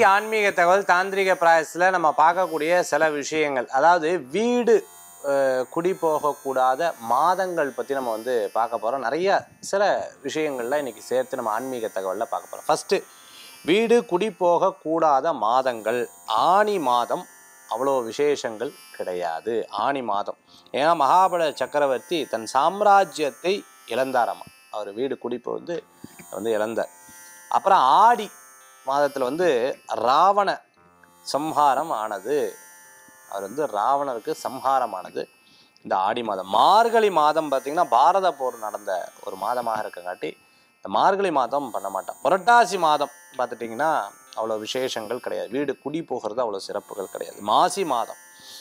இன்னைக்கு ஆன்மீக தகவல் தாந்திரிக பிராயஸில் நம்ம பார்க்கக்கூடிய சில விஷயங்கள் அதாவது வீடு அஹ், குடி போகக்கூடாத மாதங்கள் பற்றி நம்ம வந்து பார்க்க போகிறோம் நிறைய சில விஷயங்கள்ல இன்னைக்கு சேர்த்து நம்ம ஆன்மீக தகவலில் பார்க்க போகிறோம் ஃபஸ்ட்டு வீடு குடி போகக்கூடாத மாதங்கள் ஆணி மாதம் அவ்வளோ விசேஷங்கள் கிடையாது ஆணி மாதம் ஏன்னா மகாபல சக்கரவர்த்தி தன் சாம்ராஜ்யத்தை இழந்தாராமா அவர் வீடு குடிப்பு வந்து வந்து இழந்தார் அப்புறம் ஆடி மாதத்தில் வந்து ராவண சம்ஹாரம் ஆனது அவர் வந்து ராவணருக்கு சம்ஹாரமானது இந்த ஆடி மாதம் மார்கழி மாதம் பார்த்திங்கன்னா பாரத போர் நடந்த ஒரு மாதமாக இருக்கங்காட்டி இந்த மார்கழி மாதம் பண்ண மாட்டோம் புரட்டாசி மாதம் பார்த்துட்டிங்கன்னா அவ்வளோ விசேஷங்கள் கிடையாது வீடு குடி போகிறது அவ்வளோ சிறப்புகள் கிடையாது மாசி மாதம்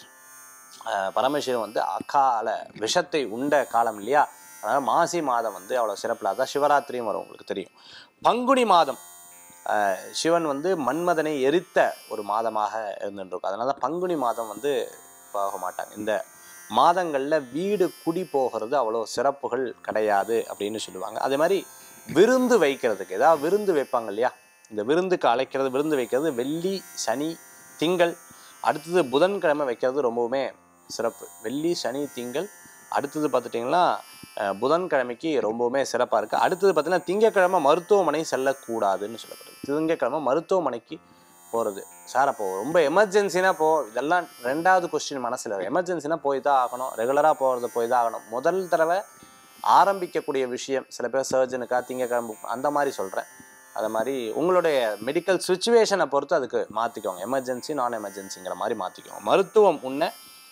அஹ், பரமசிவன் வந்து அகால விஷத்தை உண்ட காலம் இல்லையா அதனால் மாசி மாதம் வந்து அவ்வளோ சிறப்பில் அதான் சிவராத்திரியும் வரும் உங்களுக்கு தெரியும் பங்குனி மாதம் அஹ், சிவன் வந்து மன்மதனை எரித்த ஒரு மாதமாக இருந்துருக்கும் அதனால தான் பங்குனி மாதம் வந்து போக மாட்டாங்க இந்த மாதங்களில் வீடு குடி போகிறது அவ்வளோ சிறப்புகள் கிடையாது அப்படின்னு சொல்லுவாங்க அதே மாதிரி விருந்து வைக்கிறதுக்கு ஏதாவது விருந்து வைப்பாங்க இல்லையா இந்த விருந்துக்கு அழைக்கிறது விருந்து வைக்கிறது வெள்ளி சனி திங்கள் அடுத்தது புதன்கிழமை வைக்கிறது ரொம்பவுமே சிறப்பு வெள்ளி சனி திங்கள் அடுத்தது பார்த்துட்டிங்கன்னா அஹ், புதன்கிழமைக்கு ரொம்பவுமே சிறப்பாக இருக்குது அடுத்தது பார்த்தீங்கன்னா திங்கக்கிழமை மருத்துவமனை செல்லக்கூடாதுன்னு சொல்லப்படுது திங்கக்கிழமை மருத்துவமனைக்கு போகிறது சார் அப்போ ரொம்ப எமர்ஜென்சினா போ இதெல்லாம் ரெண்டாவது கொஸ்டின் மனசில் எமர்ஜென்சினா போய் தான் ஆகணும் ரெகுலராக போகிறது போய் தான் ஆகணும் முதல் தடவை ஆரம்பிக்கக்கூடிய விஷயம் சில பேர் சர்ஜனுக்கா திங்கக்கிழமை அந்த மாதிரி சொல்கிறேன் அது மாதிரி உங்களுடைய மெடிக்கல் சுச்சுவேஷனை பொறுத்து அதுக்கு மாற்றிக்கோங்க எமர்ஜென்சி நான் எமர்ஜென்சிங்கிற மாதிரி மாற்றிக்கோங்க மருத்துவம் உண்ண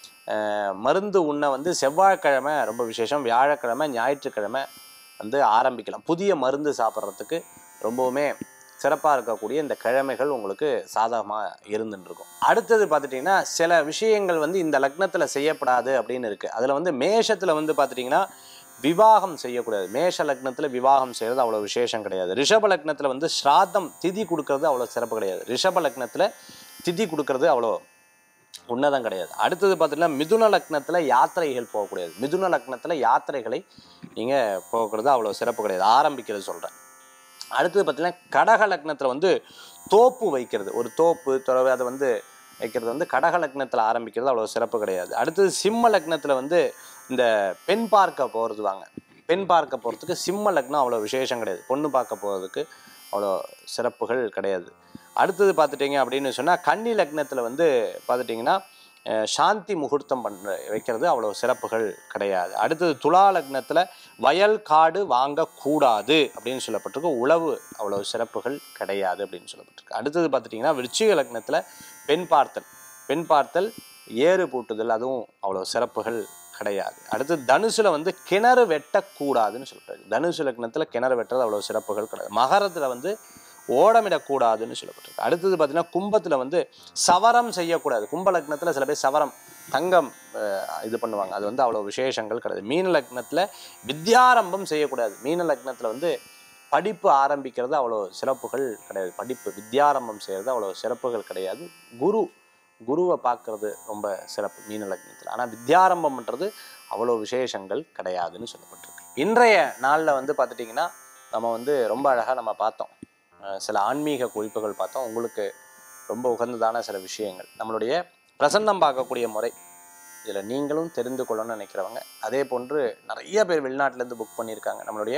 அஹ், மருந்து உண்ண வந்து செவ்வாய்க்கிழமை ரொம்ப விசேஷம் வியாழக்கிழமை ஞாயிற்றுக்கிழமை வந்து ஆரம்பிக்கலாம் புதிய மருந்து சாப்பிட்றதுக்கு ரொம்பவுமே சிறப்பாக இருக்கக்கூடிய இந்த கிழமைகள் உங்களுக்கு சாதகமாக இருந்துட்டு இருக்கும் அடுத்தது பார்த்துட்டிங்கன்னா சில விஷயங்கள் வந்து இந்த லக்னத்தில் செய்யப்படாது அப்படின்னு இருக்குது அதில் வந்து மேஷத்தில் வந்து பார்த்துட்டிங்கன்னா விவாகம் செய்யக்கூடாது மேஷ லக்னத்தில் விவாகம் செய்கிறது அவ்வளோ விசேஷம் கிடையாது ரிஷப லக்னத்தில் வந்து ஸ்ராத்தம் திதி கொடுக்கறது அவ்வளோ சிறப்பு கிடையாது ரிஷப லக்னத்தில் திதி கொடுக்கறது அவ்வளோ உன்னதம் கிடையாது அடுத்தது பார்த்தீங்கன்னா மிதுன லக்னத்தில் யாத்திரைகள் போகக்கூடாது மிதுன லக்னத்தில் யாத்திரைகளை நீங்கள் போகிறது அவ்வளோ சிறப்பு கிடையாது ஆரம்பிக்கிறது சொல்கிறேன் அடுத்தது பார்த்தீங்கன்னா கடக லக்னத்தில் வந்து தோப்பு வைக்கிறது ஒரு தோப்பு துறவு அதை வந்து வைக்கிறது வந்து கடக லக்னத்தில் ஆரம்பிக்கிறது அவ்வளோ சிறப்பு கிடையாது அடுத்தது சிம்ம லக்னத்தில் வந்து இந்த பெண் பார்க்க போகிறது வாங்க பெண் பார்க்க போகிறதுக்கு சிம்ம லக்னம் அவ்வளோ விசேஷம் கிடையாது பொண்ணு பார்க்க போகிறதுக்கு அவ்வளோ சிறப்புகள் கிடையாது அடுத்தது பார்த்துட்டிங்க அப்படின்னு சொன்னால் கன்னி லக்னத்தில் வந்து பார்த்துட்டிங்கன்னா அஹ், சாந்தி முகூர்த்தம் பண்ணுற வைக்கிறது அவ்வளோ சிறப்புகள் கிடையாது அடுத்தது துலா லக்னத்தில் வயல் காடு வாங்கக்கூடாது அப்படின்னு சொல்லப்பட்டிருக்கு உழவு அவ்வளோ சிறப்புகள் கிடையாது அப்படின்னு சொல்லப்பட்டிருக்கு அடுத்தது பார்த்துட்டிங்கன்னா விருச்சிக லக்னத்தில் பெண் பார்த்தல் பெண் பார்த்தல் ஏறு பூட்டுதல் அதுவும் அவ்வளோ சிறப்புகள் கிடையாது அடுத்து தனுசுல வந்து கிணறு வெட்டக்கூடாதுன்னு சொல்றாரு தனுசு லக்னத்தில் கிணறு வெட்டுறது அவ்வளோ சிறப்புகள் கிடையாது மகரத்தில் வந்து ஓடமிடக்கூடாதுன்னு சொல்லப்பட்டிருக்கு அடுத்தது பார்த்தீங்கன்னா கும்பத்தில் வந்து சவரம் செய்யக்கூடாது கும்ப லக்னத்தில் சில பேர் சவரம் தங்கம் அஹ், இது பண்ணுவாங்க அது வந்து அவ்வளோ விசேஷங்கள் கிடையாது மீன லக்னத்தில் வித்யாரம்பம் செய்யக்கூடாது மீன லக்னத்தில் வந்து படிப்பு ஆரம்பிக்கிறது அவ்வளோ சிறப்புகள் கிடையாது படிப்பு வித்யாரம்பம் செய்கிறது அவ்வளோ சிறப்புகள் கிடையாது குரு குருவை பார்க்கறது ரொம்ப சிறப்பு மீன லக்னத்தில் ஆனால் வித்யாரம்பம் பண்ணுறது அவ்வளோ விசேஷங்கள் கிடையாதுன்னு சொல்லப்பட்டிருக்கு இன்றைய நாளில் வந்து பார்த்துட்டிங்கன்னா நம்ம வந்து ரொம்ப அழகாக நம்ம பார்த்தோம் அஹ் சில ஆன்மீக குறிப்புகள் பார்த்தோம் உங்களுக்கு ரொம்ப உகந்ததான சில விஷயங்கள் நம்மளுடைய பிரசன்னம் பார்க்கக்கூடிய முறை இதில் நீங்களும் தெரிந்து கொள்ளணும்னு நினைக்கிறவங்க அதே போன்று நிறைய பேர் வெளிநாட்டிலேருந்து புக் பண்ணியிருக்காங்க நம்மளுடைய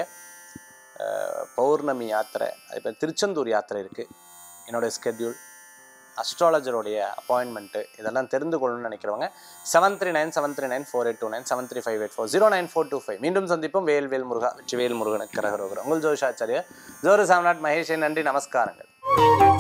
அஹ், பௌர்ணமி யாத்திரை அதே பேர் திருச்செந்தூர் யாத்திரை இருக்குது என்னுடைய ஸ்கெட்யூல் அஸ்ட்ராலஜருடைய அப்பாயின்மெண்ட்டு இதெல்லாம் தெரிந்து கொள்ளணும்னு நினைக்கிறவங்க seven three nine seven three nine four eight two nine seven three five eight four zero nine four two five மீண்டும் சந்திப்போம் வேல் வேல் முருகா வெற்றி வேல் முருகனுக்கு கரகரோகர் உங்கள் ஜோஷாச்சாரிய ஜோரு சாம்நாட் மகேஷ் நன்றி நமஸ்காரங்கள்